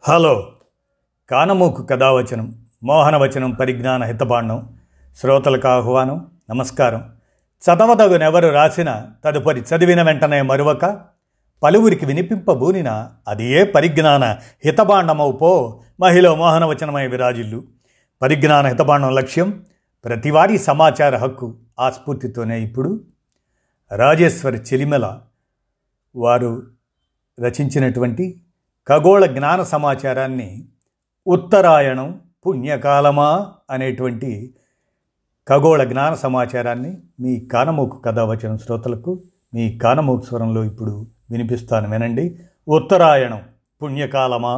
hello కానమూకు కథావచనం మోహనవచనం పరిజ్ఞాన హితబాండం శ్రోతలకు ఆహ్వానం నమస్కారం చదవదగునెవరు రాసిన తదుపరి చదివిన వెంటనే మరువక పలువురికి వినిపింపబూనిన అది ఏ పరిజ్ఞాన హితబాండమవు పో మహిళ మోహనవచనమై విరాజిల్లు పరిజ్ఞాన హితబాండం లక్ష్యం ప్రతివారీ సమాచార హక్కు ఆ స్ఫూర్తితోనే ఇప్పుడు రాజేశ్వరి చెలిమెల వారు రచించినటువంటి ఖగోళ జ్ఞాన సమాచారాన్ని ఉత్తరాయణం పుణ్యకాలమా అనేటువంటి ఖగోళ జ్ఞాన సమాచారాన్ని మీ కానమూకు కథ వచ్చిన శ్రోతలకు మీ కానమూకు స్వరంలో ఇప్పుడు వినిపిస్తాను వినండి ఉత్తరాయణం పుణ్యకాలమా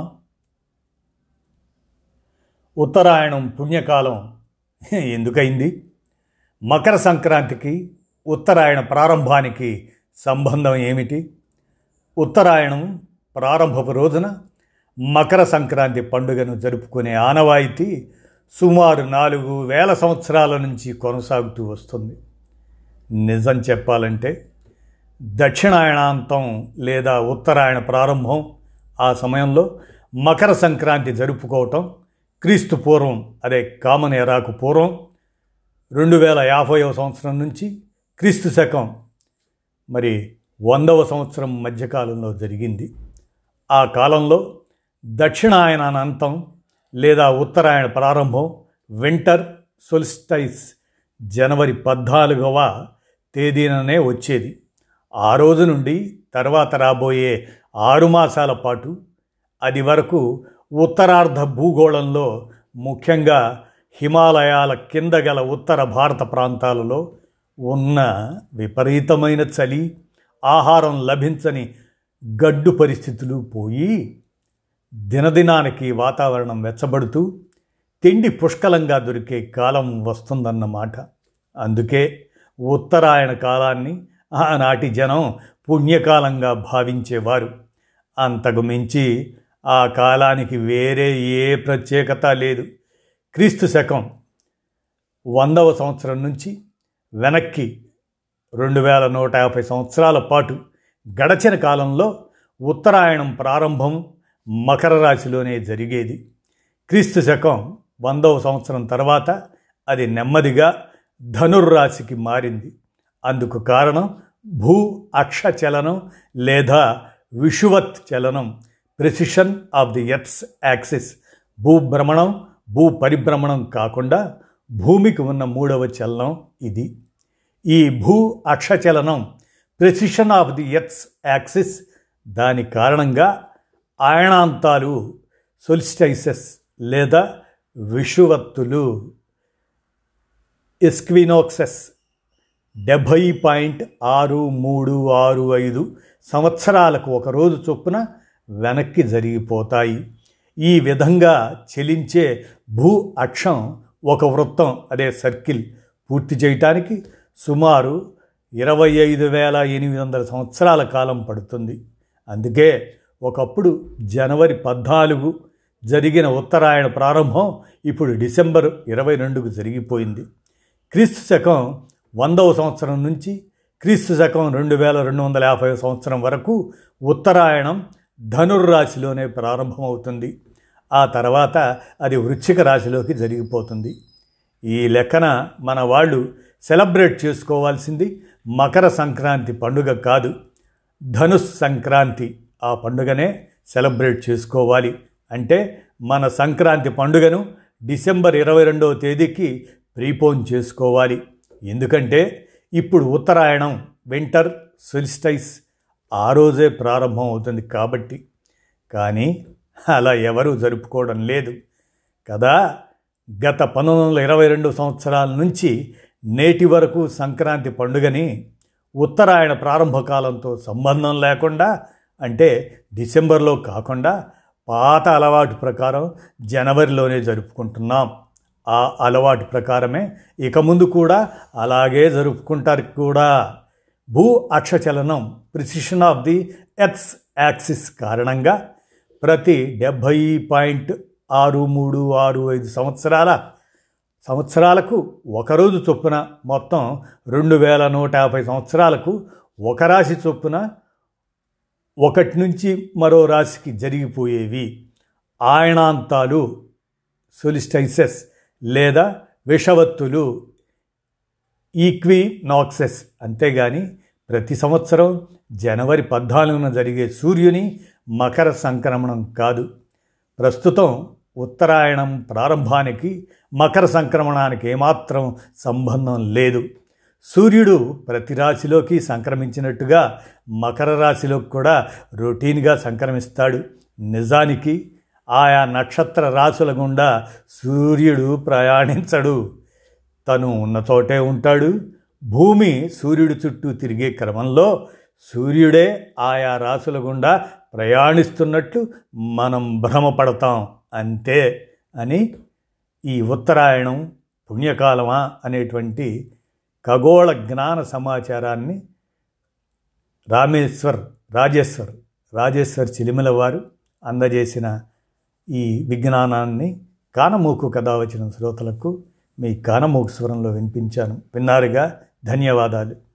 ఉత్తరాయణం పుణ్యకాలం ఎందుకైంది మకర సంక్రాంతికి ఉత్తరాయణ ప్రారంభానికి సంబంధం ఏమిటి ఉత్తరాయణం ప్రారంభపు రోజున మకర సంక్రాంతి పండుగను జరుపుకునే ఆనవాయితీ సుమారు నాలుగు వేల సంవత్సరాల నుంచి కొనసాగుతూ వస్తుంది నిజం చెప్పాలంటే దక్షిణాయనాంతం లేదా ఉత్తరాయణ ప్రారంభం ఆ సమయంలో మకర సంక్రాంతి జరుపుకోవటం క్రీస్తు పూర్వం అదే కామన్ ఎరాకు పూర్వం రెండు వేల యాభైవ సంవత్సరం నుంచి క్రీస్తు శకం మరి వందవ సంవత్సరం మధ్యకాలంలో జరిగింది ఆ కాలంలో దక్షిణాయన అంతం లేదా ఉత్తరాయణ ప్రారంభం వింటర్ సొలిస్టైస్ జనవరి పద్నాలుగవ తేదీననే వచ్చేది ఆ రోజు నుండి తర్వాత రాబోయే ఆరు మాసాల పాటు అది వరకు ఉత్తరార్ధ భూగోళంలో ముఖ్యంగా హిమాలయాల కింద గల ఉత్తర భారత ప్రాంతాలలో ఉన్న విపరీతమైన చలి ఆహారం లభించని గడ్డు పరిస్థితులు పోయి దినదినానికి వాతావరణం వెచ్చబడుతూ తిండి పుష్కలంగా దొరికే కాలం వస్తుందన్నమాట అందుకే ఉత్తరాయణ కాలాన్ని ఆనాటి జనం పుణ్యకాలంగా భావించేవారు అంతకు మించి ఆ కాలానికి వేరే ఏ ప్రత్యేకత లేదు క్రీస్తు శకం వందవ సంవత్సరం నుంచి వెనక్కి రెండు వేల నూట యాభై సంవత్సరాల పాటు గడచిన కాలంలో ఉత్తరాయణం ప్రారంభం మకర రాశిలోనే జరిగేది క్రీస్తు శకం వందవ సంవత్సరం తర్వాత అది నెమ్మదిగా ధనుర్రాశికి మారింది అందుకు కారణం భూ అక్ష చలనం లేదా విషువత్ చలనం precession of the Earth's axis భూభ్రమణం భూ పరిభ్రమణం కాకుండా భూమికి ఉన్న మూడవ చలనం ఇది ఈ భూ అక్షచలనం precession of the Earth's axis దాని కారణంగా ఆయనాంతాలు సొలిస్టైసెస్ లేదా విషువత్తులు ఎస్క్వినోక్సెస్ డెబ్భై పాయింట్ ఆరు మూడు ఆరు ఐదు సంవత్సరాలకు ఒక రోజు చొప్పున వెనక్కి జరిగిపోతాయి ఈ విధంగా చెలించే భూ అక్షం ఒక వృత్తం అదే సర్కిల్ పూర్తి చేయటానికి సుమారు ఇరవై ఐదు వేల ఎనిమిది వందల సంవత్సరాల కాలం పడుతుంది అందుకే ఒకప్పుడు జనవరి పద్నాలుగు జరిగిన ఉత్తరాయణ ప్రారంభం ఇప్పుడు డిసెంబర్ ఇరవై రెండుకు జరిగిపోయింది క్రీస్తు శకం వందవ సంవత్సరం నుంచి క్రీస్తు శకం రెండు వేల రెండు వందల యాభై సంవత్సరం వరకు ఉత్తరాయణం ధనుర్రాశిలోనే ప్రారంభమవుతుంది ఆ తర్వాత అది వృశ్చిక రాశిలోకి జరిగిపోతుంది ఈ లెక్కన మన వాళ్ళు సెలబ్రేట్ చేసుకోవాల్సింది మకర సంక్రాంతి పండుగ కాదు ధనుస్ సంక్రాంతి ఆ పండుగనే సెలబ్రేట్ చేసుకోవాలి అంటే మన సంక్రాంతి పండుగను డిసెంబర్ ఇరవై రెండవ తేదీకి ప్రీపోన్ చేసుకోవాలి ఎందుకంటే ఇప్పుడు ఉత్తరాయణం వింటర్ సొలిస్టైస్ ఆ రోజే ప్రారంభం అవుతుంది కాబట్టి కానీ అలా ఎవరూ జరుపుకోవడం లేదు కదా గత పంతొమ్మిది వందల ఇరవై రెండు సంవత్సరాల నుంచి నేటి వరకు సంక్రాంతి పండుగని ఉత్తరాయణ ప్రారంభ కాలంతో సంబంధం లేకుండా అంటే డిసెంబర్లో కాకుండా పాత అలవాటు ప్రకారం జనవరిలోనే జరుపుకుంటున్నాం ఆ అలవాటు ప్రకారమే ఇక ముందు కూడా అలాగే జరుపుకుంటారు కూడా భూ అక్షచలనం precession of the Earth's axis కారణంగా ప్రతి డెబ్భై పాయింట్ ఆరు మూడు ఆరు ఐదు సంవత్సరాల సంవత్సరాలకు ఒకరోజు చొప్పున మొత్తం రెండు వేల నూట యాభై సంవత్సరాలకు ఒక రాశి చొప్పున ఒకటి నుంచి మరో రాశికి జరిగిపోయేవి ఆయనాంతాలు సొలిస్టైసెస్ లేదా విషవత్తులు ఈక్వినాక్సెస్ అంతేగాని ప్రతి సంవత్సరం జనవరి పద్నాలుగున జరిగే సూర్యుని మకర సంక్రమణం కాదు ప్రస్తుతం ఉత్తరాయణం ప్రారంభానికి మకర సంక్రమణానికి ఏమాత్రం సంబంధం లేదు సూర్యుడు ప్రతి రాశిలోకి సంక్రమించినట్టుగా మకర రాశిలోకి కూడా రొటీన్గా సంక్రమిస్తాడు నిజానికి ఆయా నక్షత్ర రాశుల గుండా సూర్యుడు ప్రయాణించడు తను ఉన్న చోటే ఉంటాడు భూమి సూర్యుడి చుట్టూ తిరిగే క్రమంలో సూర్యుడే ఆయా రాసుల గుండా ప్రయాణిస్తున్నట్లు మనం భ్రమపడతాం అంతే అని ఈ ఉత్తరాయణం పుణ్యకాలమా అనేటువంటి ఖగోళ జ్ఞాన సమాచారాన్ని రామేశ్వర్ రాజేశ్వర్ రాజేశ్వర్ చిలిమిల వారు అందజేసిన ఈ విజ్ఞానాన్ని కానమూకు కథ వచ్చిన శ్రోతలకు మీ కానమూకు స్వరంలో వినిపించాను విన్నారుగా ధన్యవాదాలు